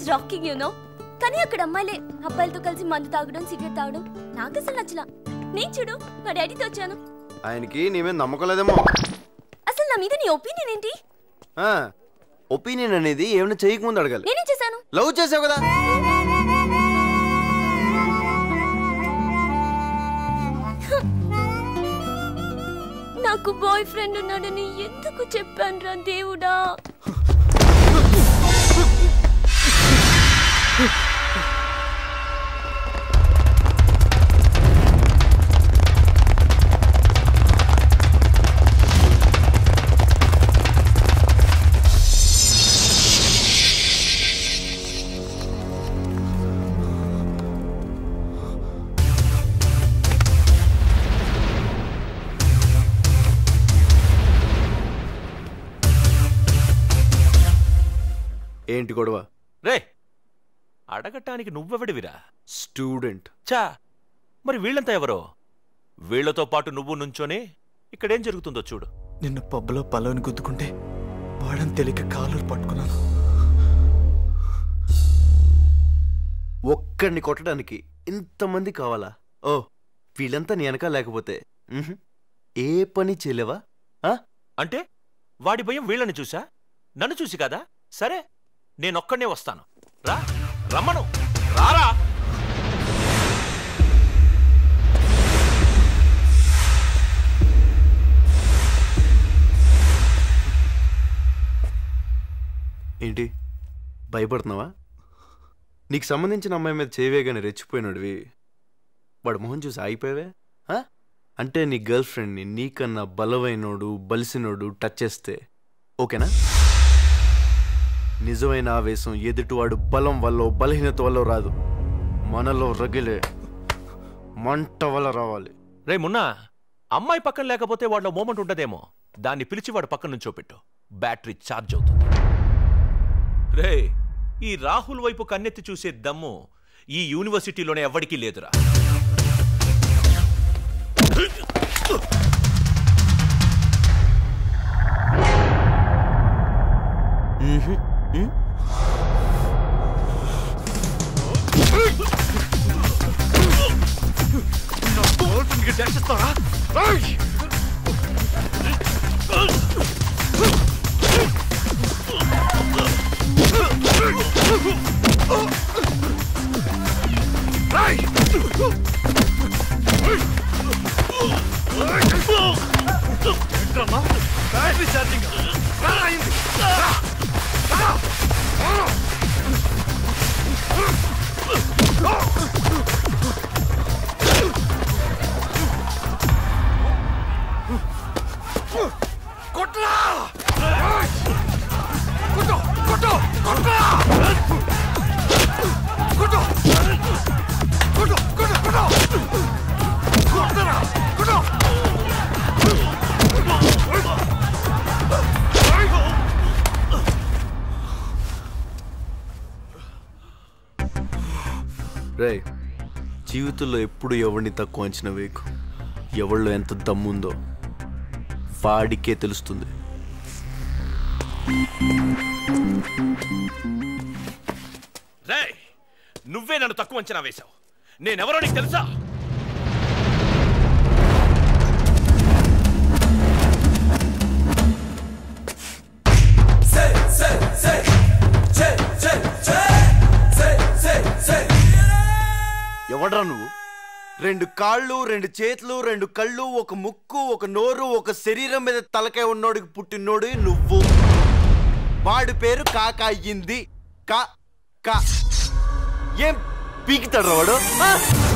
Was rocking you know కానీ అక్కడ అమ్మాయిలే అబ్బాయిలతో కలిసి మందు తాగడం సిగరెట్ తాగడం నాకు అసలు నచ్చలా నేను చూడు మా డాడీతో వచ్చాను ఆయనకి నీ మీద నమ్మకం లేదేమో అసలు నా మీద నీ ఒపీనియన్ ఏంటి ఒపీనియన్ అనేది ఏమైనా చేయకముందు అడగాలి నేనేం చేశాను లవ్ చేసావు కదా నాకు బాయ్ ఫ్రెండ్ ఉన్నాడని ఎందుకు చెప్పాను రా దేవుడా ఏంటి గొడవ రే అడగటానికి నువ్వెవడివిరా స్టూడెంట్ చా మరి వీళ్ళంతా ఎవరో వీళ్లతో పాటు నువ్వు నుంచోనే ఇక్కడేం జరుగుతుందో చూడు నిన్న పబ్బులో పల్లవిని గుద్దుకుంటే వాడని తెలియక కాలర్ పట్టుకున్నాను ఒక్కడిని కొట్టడానికి ఇంతమంది కావాలా ఓ వీళ్ళంతా నీ వెనక లేకపోతే మ్హూ. ఏ పని చేయలేవా ఆ? అంటే వాడి భయం వీళ్ళని చూసా నన్ను చూసి కదా సరే నేనొక్కడనే వస్తాను రా రమ్మను రారా ఏంటి భయపడుతున్నావా నీకు సంబంధించిన అమ్మాయి మీద చేయవేగానే రెచ్చిపోయినాడువి వాడు మొహం చూసి ఆగిపోయావే ఆ? అంటే నీ గర్ల్ ఫ్రెండ్ని నీకన్నా బలమైనోడు బలిసినోడు టచ్ చేస్తే ఓకేనా నిజమైన ఆవేశం ఎదుటివాడు బలం వల్ల బలహీనత వల్ల రాదు మనలో రగిలే మంట వల్ల రావాలి రే మున్నా అమ్మాయి పక్కన లేకపోతే వాడిలో మూమెంట్ ఉంటదేమో దాన్ని పిలిచి వాడు పక్కన నుంచో పెట్టు బ్యాటరీ ఛార్జ్ అవుతుంది రే ఈ రాహుల్ వైపు కన్నెత్తి చూసే దమ్ము ఈ యూనివర్సిటీలోనే ఎవ్వడికీ లేదురా రే జీవితంలో ఎప్పుడు ఎవరిని తక్కువ అంచనా వేయకు ఎవరిలో ఎంత దమ్ముందో వాడికే తెలుస్తుంది రే నువ్వే నన్ను తక్కువ అంచనా వేశావు నేనెవరో నీకు తెలుసా ఎవడ్రా నువ్వు రెండు కాళ్ళు రెండు చేతులు రెండు కళ్ళు ఒక ముక్కు ఒక నోరు ఒక శరీరం మీద తలకాయ ఉన్నోడికి పుట్టినోడు నువ్వు వాడి పేరు కాక అయ్యింది కా కా ఏం పీకుతాడు వాడు ఆ?